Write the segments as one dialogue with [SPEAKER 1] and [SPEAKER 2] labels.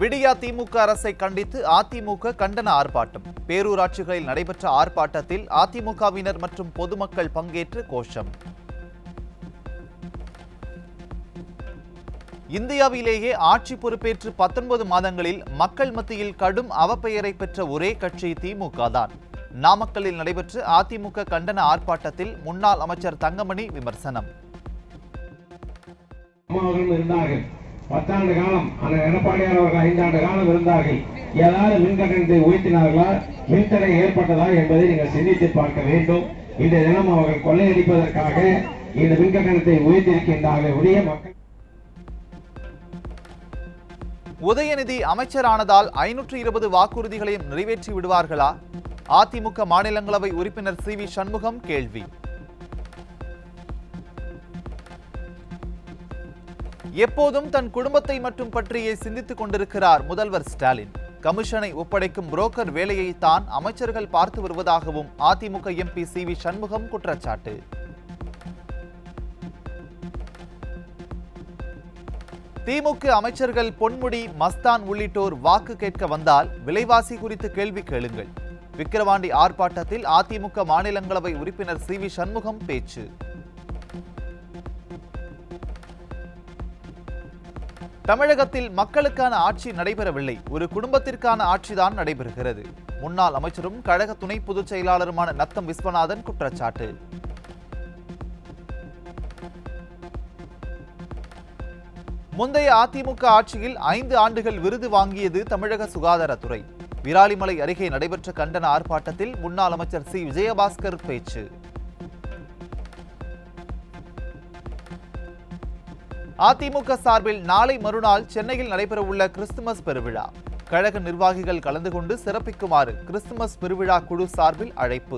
[SPEAKER 1] விடியா திமுக அரசை கண்டித்து அதிமுக கண்டன ஆர்ப்பாட்டம் பேரூராட்சிகளில் நடைபெற்ற ஆர்ப்பாட்டத்தில் அதிமுகவினர் மற்றும் பொதுமக்கள் பங்கேற்று கோஷம் இந்தியாவிலேயே ஆட்சி பொறுப்பேற்று பத்தொன்பது மாதங்களில் மக்கள் மத்தியில் கடும் அவப்பெயரை பெற்ற ஒரே கட்சி திமுக தான் நாமக்கல்லில் நடைபெற்ற அதிமுக கண்டன ஆர்ப்பாட்டத்தில் முன்னாள் அமைச்சர் தங்கமணி விமர்சனம்
[SPEAKER 2] அம்மா அவர்களும் இருந்தார்கள் பத்தாண்டு காலம் அந்த எடப்பாடியார் அவர்கள் ஐந்தாண்டு காலம் இருந்தார்கள் ஏதாவது மின் கட்டணத்தை உயர்த்தினார்களா மின்தடை ஏற்பட்டதா என்பதை நீங்கள் சிந்தித்து பார்க்க வேண்டும் இந்த தினம் அவர்கள் கொள்ளையடிப்பதற்காக இந்த மின் கட்டணத்தை உயர்த்தியிருக்கின்றார்கள் உடைய மக்கள்
[SPEAKER 1] உதயநிதி அமைச்சரானதால் ஐநூற்று இருபது வாக்குறுதிகளையும் நிறைவேற்றி விடுவார்களா அதிமுக மாநிலங்களவை உறுப்பினர் சி வி சண்முகம் கேள்வி எப்போதும் தன் குடும்பத்தை மட்டும் பற்றியே சிந்தித்துக் கொண்டிருக்கிறார் முதல்வர் ஸ்டாலின் கமிஷனை ஒப்படைக்கும் புரோக்கர் வேலையை தான் அமைச்சர்கள் பார்த்து வருவதாகவும் AIADMK MP C V Shanmugam குற்றச்சாட்டு திமுக அமைச்சர்கள் பொன்முடி மஸ்தான் உள்ளிட்டோர் வாக்கு கேட்க வந்தால் விலைவாசி குறித்து கேள்வி கேளுங்கள் விக்கிரவாண்டி ஆர்ப்பாட்டத்தில் அதிமுக மாநிலங்களவை உறுப்பினர் சி வி சண்முகம் பேச்சு தமிழகத்தில் மக்களுக்கான ஆட்சி நடைபெறவில்லை ஒரு குடும்பத்திற்கான ஆட்சிதான் நடைபெறுகிறது முன்னாள் அமைச்சரும் கழக துணை பொதுச் செயலாளருமான நத்தம் விஸ்வநாதன் குற்றச்சாட்டு முந்தைய அதிமுக ஆட்சியில் ஐந்து ஆண்டுகள் விருது வாங்கியது தமிழக சுகாதாரத்துறை விராலிமலை அருகே நடைபெற்ற கண்டன ஆர்ப்பாட்டத்தில் முன்னாள் அமைச்சர் சி விஜயபாஸ்கர் பேச்சு அதிமுக சார்பில் நாளை மறுநாள் சென்னையில் நடைபெறவுள்ள கிறிஸ்துமஸ் பெருவிழா கழக நிர்வாகிகள் கலந்து கொண்டு சிறப்பிக்குமாறு கிறிஸ்துமஸ் பெருவிழா குழு சார்பில் அழைப்பு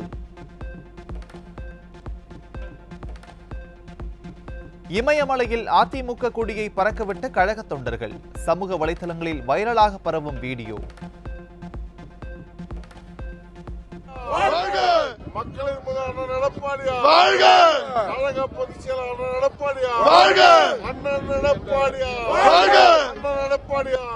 [SPEAKER 1] இமயமலையில் அதிமுக கொடியை பறக்கவிட்ட கழக தொண்டர்கள் சமூக வலைதளங்களில் வைரலாக பரவும் வீடியோ
[SPEAKER 3] வாழ்க மக்களின் முதல் அண்ணன் எடப்பாடியா
[SPEAKER 4] வாழ்க!
[SPEAKER 3] கழக பொதுச் செயலாளர் அண்ணன் எடப்பாடியா
[SPEAKER 4] வாழ்க!
[SPEAKER 3] அண்ணன் எடப்பாடியா
[SPEAKER 4] வாழ்க!
[SPEAKER 3] அண்ணன் எடப்பாடியா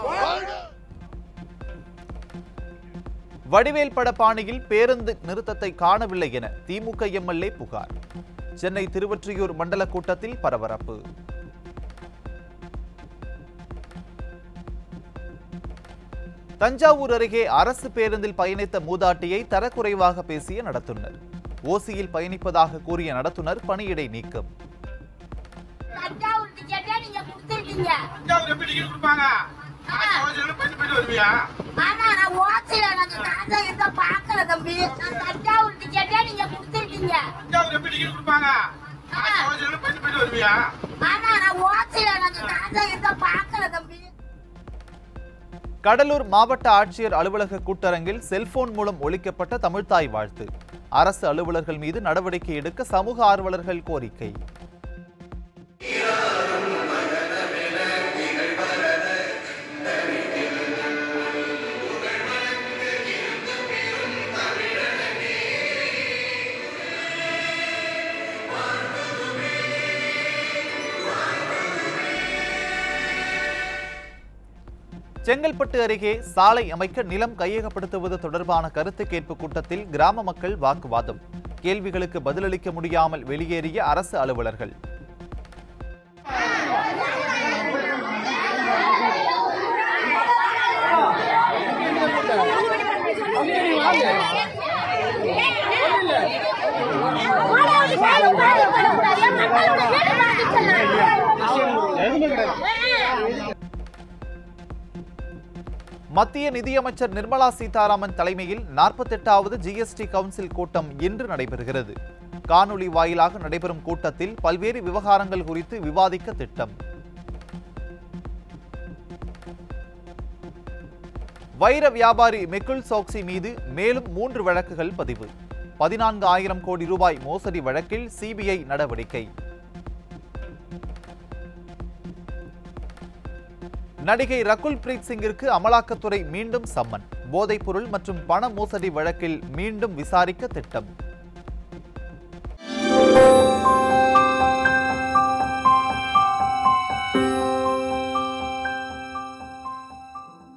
[SPEAKER 1] வடிவேல் பட பாணியில் பேருந்து நிறுத்தத்தை காணவில்லை என திமுக எம்எல்ஏ புகார் சென்னை திருவொற்றியூர் மண்டல கூட்டத்தில் பரபரப்பு தஞ்சாவூர் அருகே அரசு பேருந்தில் பயணித்த மூதாட்டியை தரக்குறைவாக பேசிய நடத்துனர் ஓசியில் பயணிப்பதாக கூறிய நடத்துனர் பணியிடை நீக்கம்
[SPEAKER 5] தஞ்சாவூர் டிக்கெட்டே நீங்க கொடுத்துருக்கீங்க
[SPEAKER 4] தஞ்சாவூர் எப்படி டிக்கெட் கொடுப்பாங்க ஆட்சி அவசரம் போயிட்டு போயிட்டு வருவியா
[SPEAKER 5] ஆனா நான் ஓசில நான் தாத்தா இருக்க பாக்கல தம்பி நான் தஞ்சாவூர் டிக்கெட்டே நீங்க கொடுத்துருக்கீங்க
[SPEAKER 4] தஞ்சாவூர் எப்படி டிக்கெட் கொடுப்பாங்க ஆட்சி அவசரம் போயிட்டு போயிட்டு வருவியா
[SPEAKER 5] ஆனா நான் ஓசில நான் தாத்தா இருக்க பாக்கல தம்பி
[SPEAKER 1] கடலூர் மாவட்ட ஆட்சியர் அலுவலக கூட்டரங்கில் செல்போன் மூலம் ஒலிக்கப்பட்ட தமிழ்த்தாய் வாழ்த்து அரசு அலுவலர்கள் மீது நடவடிக்கை எடுக்க சமூக ஆர்வலர்கள் கோரிக்கை செங்கல்பட்டு அருகே சாலை அமைக்க நிலம் கையகப்படுத்துவது தொடர்பான கருத்து கேட்பு கூட்டத்தில் கிராம மக்கள் வாக்குவாதம் கேள்விகளுக்கு பதிலளிக்க முடியாமல் வெளியேறிய அரசு அலுவலர்கள் மத்திய நிதியமைச்சர் நிர்மலா சீதாராமன் தலைமையில் நாற்பத்தெட்டாவது ஜிஎஸ்டி கவுன்சில் கூட்டம் இன்று நடைபெறுகிறது காணொலி வாயிலாக நடைபெறும் கூட்டத்தில் பல்வேறு விவகாரங்கள் குறித்து விவாதிக்க திட்டம் வைர வியாபாரி மெகுல் சோக்சி மீது மேலும் மூன்று வழக்குகள் பதிவு பதினான்கு ஆயிரம் கோடி ரூபாய் மோசடி வழக்கில் சிபிஐ நடவடிக்கை நடிகை ரகுல் பிரீத் சிங்கிற்கு அமலாக்கத்துறை மீண்டும் சம்மன் போதைப்பொருள் மற்றும் பண மோசடி வழக்கில் மீண்டும் விசாரிக்க திட்டம்